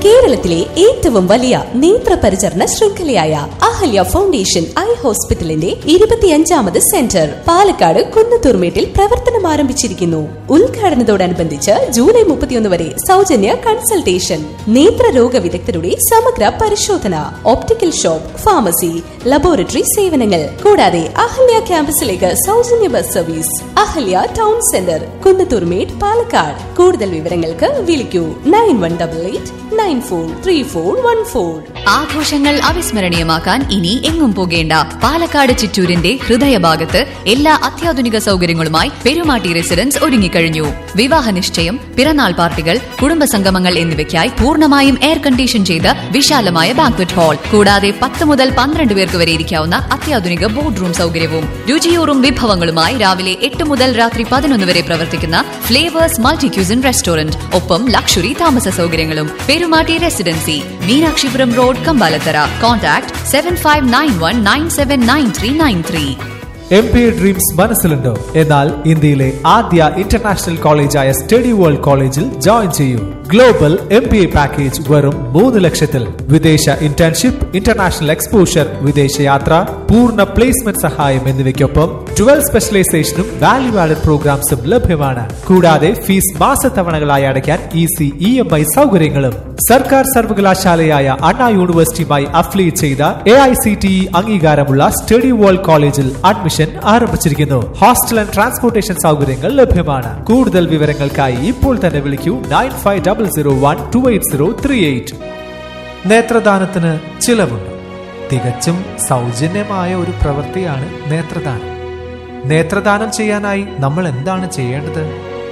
കേരളത്തിലെ ഏറ്റവും വലിയ നേത്ര പരിചരണ ശൃംഖലയായ അഹല്യ ഫൗണ്ടേഷൻ ഐ ഹോസ്പിറ്റലിന്റെ ഇരുപത്തിയഞ്ചാമത് സെന്റർ പാലക്കാട് കുന്നത്തൂർമേട്ടിൽ പ്രവർത്തനം ആരംഭിച്ചിരിക്കുന്നു ഉദ്ഘാടനത്തോടനുബന്ധിച്ച് ജൂലൈ മുപ്പത്തിയൊന്ന് വരെ സൗജന്യ കൺസൾട്ടേഷൻ നേത്രരോഗ വിദഗ്ധരുടെ സമഗ്ര പരിശോധന ഓപ്റ്റിക്കൽ ഷോപ്പ് ഫാർമസി ലബോറട്ടറി സേവനങ്ങൾ കൂടാതെ അഹല്യ ക്യാമ്പസിലേക്ക് സൗജന്യ bus service Ahalia town centre Kunnathurmedu Palakkad കൂടുതൽ വിവരങ്ങൾക്ക് വിളിക്കൂ nine one double eight nine four three four one four ആഘോഷങ്ങൾ അവിസ്മരണീയമാക്കാൻ ഇനി എങ്ങും പോകേണ്ട പാലക്കാട് ചിറ്റൂരിന്റെ ഹൃദയഭാഗത്ത് എല്ലാ അത്യാധുനിക സൗകര്യങ്ങളുമായി പെരുമാട്ടി റെസിഡൻസ് ഒരുങ്ങിക്കഴിഞ്ഞു വിവാഹ നിശ്ചയം പിറന്നാൾ പാർട്ടികൾ കുടുംബസംഗമങ്ങൾ എന്നിവയ്ക്കായി പൂർണ്ണമായും എയർ കണ്ടീഷൻ ചെയ്ത വിശാലമായ ബാങ്ക്വറ്റ് ഹാൾ കൂടാതെ പത്ത് മുതൽ പന്ത്രണ്ട് പേർക്ക് വരെ ഇരിക്കാവുന്ന അത്യാധുനിക ബോർഡ് റൂം സൗകര്യവും രുചിയൂറും വിഭവങ്ങളുമായി രാവിലെ എട്ട് മുതൽ രാത്രി പതിനൊന്ന് വരെ പ്രവർത്തിക്കുന്ന ഫ്ലേവേഴ്സ് മൾട്ടി ക്യൂസിൻ റെസ്റ്റോറന്റ് ഒപ്പം ലക്ഷറി താമസ സൗകര്യങ്ങളും Perumatty residency Meenakshipuram road Kambalathara contact seven five nine one nine seven nine three nine three M P dreams മനസ്സിലുണ്ടോ എന്നാൽ ഇന്ത്യയിലെ ആദ്യ ഇന്റർനാഷണൽ കോളേജായ സ്റ്റഡി വേൾഡ് കോളേജിൽ ജോയിൻ ചെയ്യൂ global M B A package വെറും മൂന്ന് ലക്ഷത്തിൽ വിദേശ ഇന്റേൺഷിപ്പ് ഇന്റർനാഷണൽ എക്സ്പോഷർ വിദേശയാത്ര പൂർണ്ണ പ്ലേസ്മെന്റ് സഹായം എന്നിവയ്ക്കൊപ്പം ട്വൽവ് സ്പെഷ്യലൈസേഷനും വാല്യൂ ആഡഡ് പ്രോഗ്രാംസും ലഭ്യമാണ് കൂടാതെ ഫീസ് മാസത്തവണകളായി അടയ്ക്കാൻ ഈസി ഇ എം ഐ സൗകര്യങ്ങളും സർക്കാർ സർവകലാശാലയായ അണ്ണാ യൂണിവേഴ്സിറ്റിയുമായി അഫിലിയേറ്റ് ചെയ്ത A I C T E അംഗീകാരമുള്ള സ്റ്റഡി വേൾഡ് കോളേജിൽ അഡ്മിഷൻ ആരംഭിച്ചിരിക്കുന്നു ഹോസ്റ്റൽ ആൻഡ് ട്രാൻസ്പോർട്ടേഷൻ സൗകര്യങ്ങൾ ലഭ്യമാണ് കൂടുതൽ വിവരങ്ങൾക്കായി ഇപ്പോൾ തന്നെ വിളിക്കൂ nine five double zero one two eight zero three eight നേത്രദാനത്തിന് ചിലവുണ്ട് തികച്ചും സൗജന്യമായ ഒരു പ്രവൃത്തിയാണ് നേത്രദാനം നേത്രദാനം ചെയ്യാനായി നമ്മൾ എന്താണ് ചെയ്യേണ്ടത്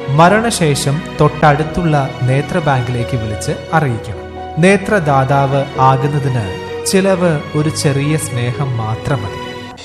മരണശേഷം തൊട്ടടുത്തുള്ള നേത്ര ബാങ്കിലേക്ക് വിളിച്ച് അറിയിക്കണം നേത്രദാതാവ് ആകുന്നതിന് ചിലവ് ഒരു ചെറിയ സ്നേഹം മാത്രം മതി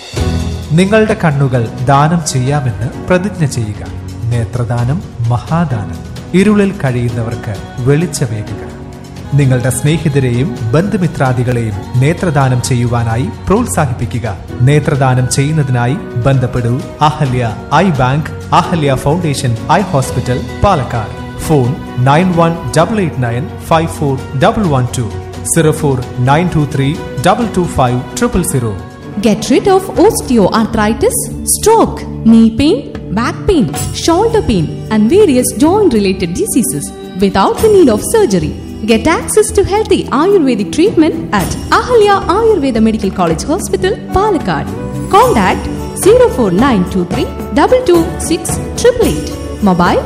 നിങ്ങളുടെ കണ്ണുകൾ ദാനം ചെയ്യാമെന്ന് പ്രതിജ്ഞ ചെയ്യുക നേത്രദാനം മഹാദാനം ഇരുളിൽ കഴിയുന്നവർക്ക് വെളിച്ചമേകുക നിങ്ങളുടെ സ്നേഹിതരെയും ബന്ധുമിത്രാദികളെയും നേത്രദാനം ചെയ്യുവാനായി പ്രോത്സാഹിപ്പിക്കുക നേത്രദാനം ചെയ്യുന്നതിനായി ബന്ധപ്പെടൂ Ahalia eye bank Ahalia foundation eye hospital Palakkad phone nine one double eight nine five four double one two zero four nine two three double two five triple zero Get rid of osteoarthritis, stroke, knee pain, back pain, shoulder pain, and various joint related diseases without the need of surgery. Get access to healthy Ayurvedic treatment at Ahalya Ayurveda Medical College Hospital, Palakkad. Contact 04923 226 888. Mobile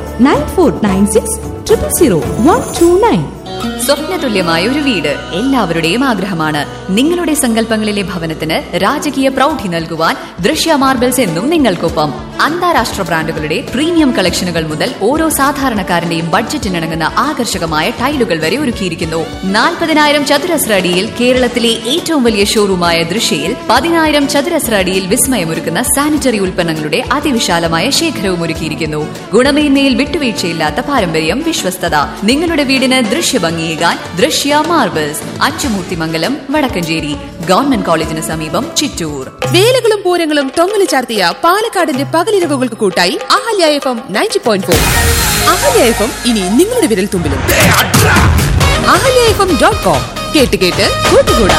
9496 000 129. സ്വപ്നതുല്യമായ ഒരു വീട് എല്ലാവരുടെയും ആഗ്രഹമാണ് നിങ്ങളുടെ സങ്കല്പങ്ങളിലെ ഭവനത്തിന് രാജകീയ പ്രൗഢി നൽകുവാൻ ദൃശ്യ മാർബിൾസ് എന്നും നിങ്ങൾക്കൊപ്പം അന്താരാഷ്ട്ര ബ്രാൻഡുകളുടെ പ്രീമിയം കളക്ഷനുകൾ മുതൽ ഓരോ സാധാരണക്കാരന്റെയും ബഡ്ജറ്റിനിണങ്ങുന്ന ആകർഷകമായ ടൈലുകൾ വരെ ഒരുക്കിയിരിക്കുന്നു നാൽപ്പതിനായിരം ചതുരശ്ര അടിയിൽ കേരളത്തിലെ ഏറ്റവും വലിയ ഷോറൂമായ ദൃശ്യയിൽ പതിനായിരം ചതുരശ്ര അടിയിൽ വിസ്മയമൊരുക്കുന്ന സാനിറ്ററി ഉൽപ്പന്നങ്ങളുടെ അതിവിശാലമായ ശേഖരവും ഒരുക്കിയിരിക്കുന്നു ഗുണമേന്മയിൽ വിട്ടുവീഴ്ചയില്ലാത്ത പാരമ്പര്യം വിശ്വസ്തത നിങ്ങളുടെ വീടിന് ദൃശ്യഭംഗിയേകാൻ ദൃശ്യ മാർബിൾസ് അച്ചുമൂർത്തിമംഗലം വടക്കഞ്ചേരി ഗവൺമെന്റ് കോളേജിന് സമീപം ചിറ്റൂർ വേലകളും പൂരങ്ങളും തൊങ്ങലു ചാർത്തിയ പാലക്കാടിന്റെ പകലിരവുകൾക്ക് കൂട്ടായി Ahalia F M ninety point four Ahalia F M ഇനി നിങ്ങളുടെ വിരൽ തുമ്പിലും Ahalia F M dot com കേട്ട് കേട്ട് കൂട്ടുകൂടാം